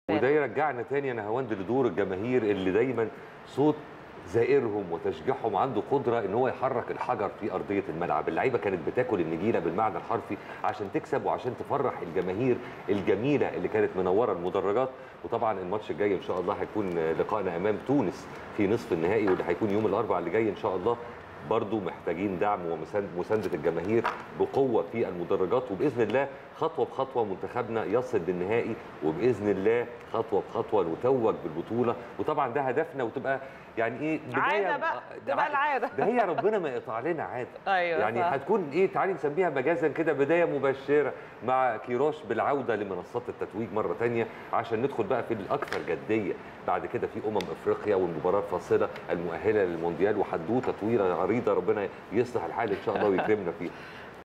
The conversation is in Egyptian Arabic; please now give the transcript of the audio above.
وده يرجعنا تاني يا نهاوند لدور الجماهير اللي دايما صوت زائرهم وتشجيعهم عنده قدره ان هو يحرك الحجر في ارضيه الملعب، اللعيبه كانت بتاكل النجيله بالمعنى الحرفي عشان تكسب وعشان تفرح الجماهير الجميله اللي كانت منوره المدرجات، وطبعا الماتش الجاي ان شاء الله هيكون لقائنا امام تونس في نصف النهائي واللي هيكون يوم الاربعاء اللي جاي ان شاء الله برضو محتاجين دعم ومسانده الجماهير بقوه في المدرجات وباذن الله خطوه بخطوه منتخبنا يصل للنهائي وباذن الله خطوه بخطوه نتوج بالبطوله وطبعا ده هدفنا وتبقى يعني ايه عاده بقى تبقى العاده ده هي ربنا ما يقطع لنا عاده ايوه يعني صح. هتكون ايه تعالي نسميها مجازا كده بدايه مبشره مع كيروش بالعوده لمنصات التتويج مره ثانيه عشان ندخل بقى في الاكثر جديه بعد كده في امم افريقيا والمباراه الفاصله المؤهله للمونديال وحدوته طويله عريضه ربنا يصلح الحال ان شاء الله ويكرمنا فيها